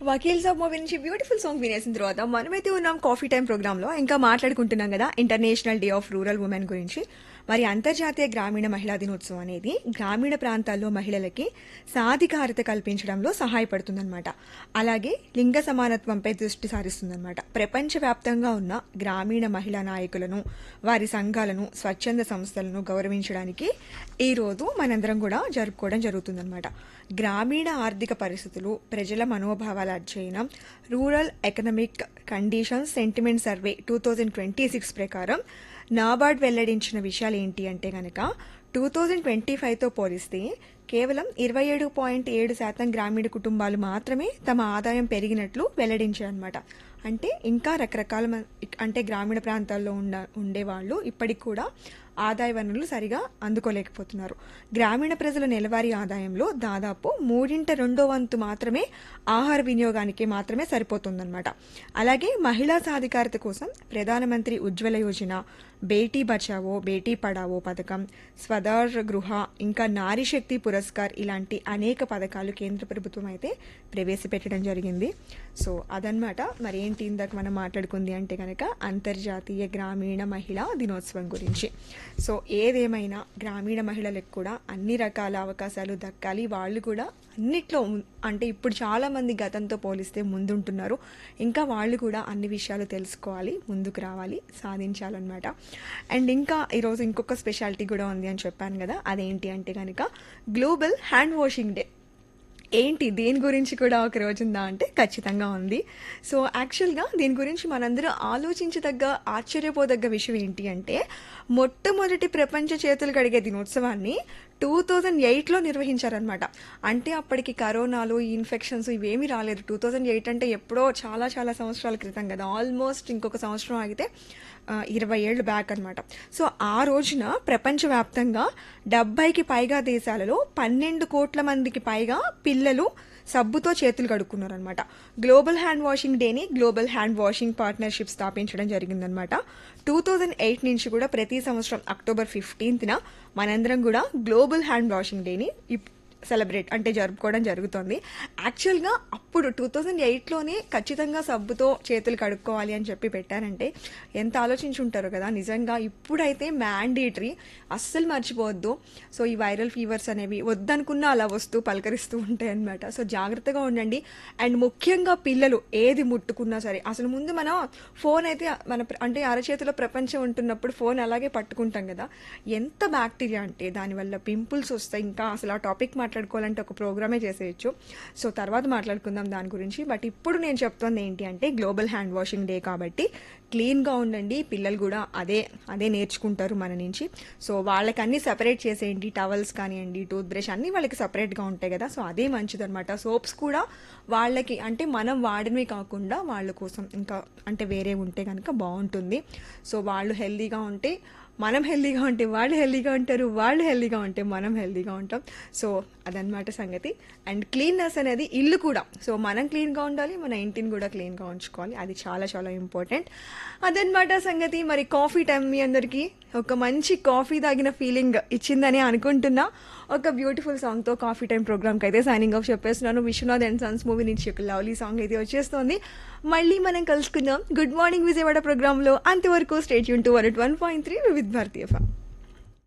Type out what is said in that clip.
Vakeel Saab movie నుంచి beautiful song వినేసిన తర్వాత మనమైతే ఉన్నాం కాఫీ టైం ప్రోగ్రామ్ లో ఇంకా మాట్లాడుకుంటున్నాం కదా international day of rural women గురించి మరి అంతర్జాతీయ గ్రామీణ మహిళా దినోత్సవం అనేది గ్రామీణ ప్రాంతాల్లో మహిళలకి సాధికారత కల్పించడంలో సహాయపడుతుందన్నమాట అలాగే లింగ సమానత్వంపై దృష్టి సారిస్తుందన్నమాట ప్రపంచవ్యాప్తంగా ఉన్న గ్రామీణ మహిళా నాయకులను వారి సంఘాలను స్వచ్ఛంద సంస్థలను గౌరవించడానికి ఈ రోజు మనందరం కూడా జరుపుకోవడం జరుగుతుందన్నమాట గ్రామీణ ఆర్థిక పరిస్థితులు ప్రజల మనోభావాల అధ్యయనం rural economic conditions sentiment survey two thousand twenty six ప్రకారం నాబార్డ్ వెల్లడించిన విషయాలు ఏంటి అంటే కనుక టూ థౌజండ్ ట్వంటీ ఫైవ్తో పోలిస్తే కేవలం ఇరవై ఏడు పాయింట్ ఏడు శాతం గ్రామీణ కుటుంబాలు మాత్రమే తమ ఆదాయం పెరిగినట్లు వెల్లడించారనమాట అంటే ఇంకా రకరకాల మ- అంటే గ్రామీణ ప్రాంతాల్లో ఉండ ఉండేవాళ్ళు ఇప్పటికి కూడా ఆదాయ వనరులు సరిగా అందుకోలేకపోతున్నారు గ్రామీణ ప్రజల నెలవారీ ఆదాయంలో దాదాపు మూడింట రెండో వంతు మాత్రమే ఆహార వినియోగానికి మాత్రమే సరిపోతుందన్నమాట అలాగే మహిళా సాధికారత కోసం ప్రధానమంత్రి ఉజ్వల యోజన బేటీ బచావో బేటీ పడావో పథకం స్వదార్ గృహ ఇంకా నారీ శక్తి పురస్కార్ ఇలాంటి అనేక పథకాలు కేంద్ర ప్రభుత్వం అయితే ప్రవేశపెట్టడం జరిగింది సో అదనమాట మరి ఏంటి ఇందాక మనం మాట్లాడుకుంది అంటే కనుక అంతర్జాతీయ గ్రామీణ మహిళా దినోత్సవం గురించి సో ఏదేమైనా గ్రామీణ మహిళలకు కూడా అన్ని రకాల అవకాశాలు దక్కాలి వాళ్ళు కూడా అన్నిట్లో ఉం- అంటే ఇప్పుడు చాలా మంది గతంతో పోలిస్తే ముందుంటున్నారు ఇంకా వాళ్ళు కూడా అన్ని విషయాలు తెలుసుకోవాలి ముందుకు రావాలి సాధించాలన్నమాట అండ్ ఇంకా ఈరోజు ఇంకొక స్పెషాలిటీ కూడా ఉంది అని చెప్పాను కదా అదేంటి అంటే కనుక గ్లోబల్ హ్యాండ్ వాషింగ్ డే ఏంటి దీని గురించి కూడా ఒక రోజు ఉందా అంటే ఖచ్చితంగా ఉంది సో యాక్చువల్గా దీని గురించి మనందరూ ఆలోచించదగ్గ ఆశ్చర్యపోదగ్గ విషయం ఏంటి అంటే మొట్టమొదటి ప్రపంచ చేతులు కడిగే దినోత్సవాన్ని టూ థౌజండ్ ఎయిట్లో నిర్వహించారనమాట అంటే అప్పటికి కరోనాలు ఈ ఇన్ఫెక్షన్స్ ఇవేమీ రాలేదు టూ థౌజండ్ ఎయిట్ అంటే ఎప్పుడో చాలా చాలా సంవత్సరాల క్రితం కదా ఆల్మోస్ట్ ఇంకొక సంవత్సరం ఆగితే ఆ, ఇరవై ఏళ్ళు బ్యాక్ అనమాట సో ఆ రోజున ప్రపంచవ్యాప్తంగా డెబ్బైకి పైగా దేశాలలో పన్నెండు కోట్ల మందికి పైగా పిల్లలు సబ్బుతో చేతులు కడుక్కున్నారనమాట గ్లోబల్ హ్యాండ్ వాషింగ్ డేని గ్లోబల్ హ్యాండ్ వాషింగ్ పార్ట్నర్షిప్ స్థాపించడం జరిగిందనమాట టూ థౌజండ్ ఎయిట్ నుంచి కూడా ప్రతి సంవత్సరం అక్టోబర్ ఫిఫ్టీన్త్న మనందరం కూడా గ్లోబల్ హ్యాండ్ వాషింగ్ డేని ఇప్- సెలబ్రేట్ అంటే జరుపుకోవడం జరుగుతుంది యాక్చువల్గా అప్పుడు టూ థౌజండ్ ఎయిట్లోనే ఖచ్చితంగా సబ్బుతో చేతులు కడుక్కోవాలి అని చెప్పి పెట్టారంటే ఎంత ఆలోచించి ఉంటారో కదా నిజంగా ఇప్పుడైతే మ్యాండేటరీ అస్సలు మర్చిపోవద్దు సో ఈ వైరల్ ఫీవర్స్ అనేవి వద్దనుకున్నా అలా వస్తూ పలకరిస్తూ ఉంటాయి అనమాట సో జాగ్రత్తగా ఉండండి అండ్ ముఖ్యంగా పిల్లలు ఏది ముట్టుకున్నా సరే అసలు ముందు మనం ఫోన్ అయితే మన ప్ర- అంటే అరచేతిలో ప్రపంచం ఉంటున్నప్పుడు ఫోన్ అలాగే పట్టుకుంటాం కదా ఎంత బ్యాక్టీరియా అంటే దానివల్ల పింపుల్స్ వస్తాయి ఇంకా అసలు ఆ టాపిక్ మాట్లాడుకోవాలంటే ఒక ప్రోగ్రామే చేసేయచ్చు సో తర్వాత మాట్లాడుకుందాం దాని గురించి బట్ ఇప్పుడు నేను చెప్తుంది ఏంటి అంటే గ్లోబల్ హ్యాండ్ వాషింగ్ డే కాబట్టి క్లీన్గా ఉండండి పిల్లలు కూడా అదే అదే నేర్చుకుంటారు మన నుంచి సో వాళ్ళకి అన్ని సెపరేట్ చేసేయండి టవల్స్ కానివ్వండి టూత్ బ్రష్ అన్నీ వాళ్ళకి సపరేట్గా ఉంటాయి కదా సో అదే మంచిదన్నమాట సోప్స్ కూడా వాళ్ళకి అంటే మనం వాడినవి కాకుండా వాళ్ళ కోసం ఇంకా అంటే వేరే ఉంటే కనుక బాగుంటుంది సో వాళ్ళు హెల్దీగా ఉంటే మనం హెల్దీగా ఉంటే వాళ్ళు హెల్దీగా ఉంటారు వాళ్ళు హెల్దీగా ఉంటే మనం హెల్దీగా ఉంటాం సో అదనమాట సంగతి అండ్ క్లీన్నెస్ అనేది ఇల్లు కూడా సో మనం క్లీన్గా ఉండాలి మన ఇంటిని కూడా క్లీన్గా ఉంచుకోవాలి అది చాలా చాలా ఇంపార్టెంట్ అదనమాట సంగతి మరి కాఫీ టైం మీ అందరికీ ఒక మంచి కాఫీ తాగిన ఫీలింగ్ ఇచ్చిందని అనుకుంటున్నా ఒక బ్యూటిఫుల్ సాంగ్తో కాఫీ టైం ప్రోగ్రామ్కి అయితే సైనింగ్ ఆఫ్ చెప్పేస్తున్నాను విశ్వనాథ్ అండ్ సన్స్ మూవీ నుంచి ఒక లవ్లీ సాంగ్ అయితే వచ్చేస్తుంది మళ్ళీ మనం కలుసుకుందాం గుడ్ మార్నింగ్ విజయవాడ ప్రోగ్రాంలో అంతవరకు స్టేట్ యూన్ two one one point three Vividh Bharati form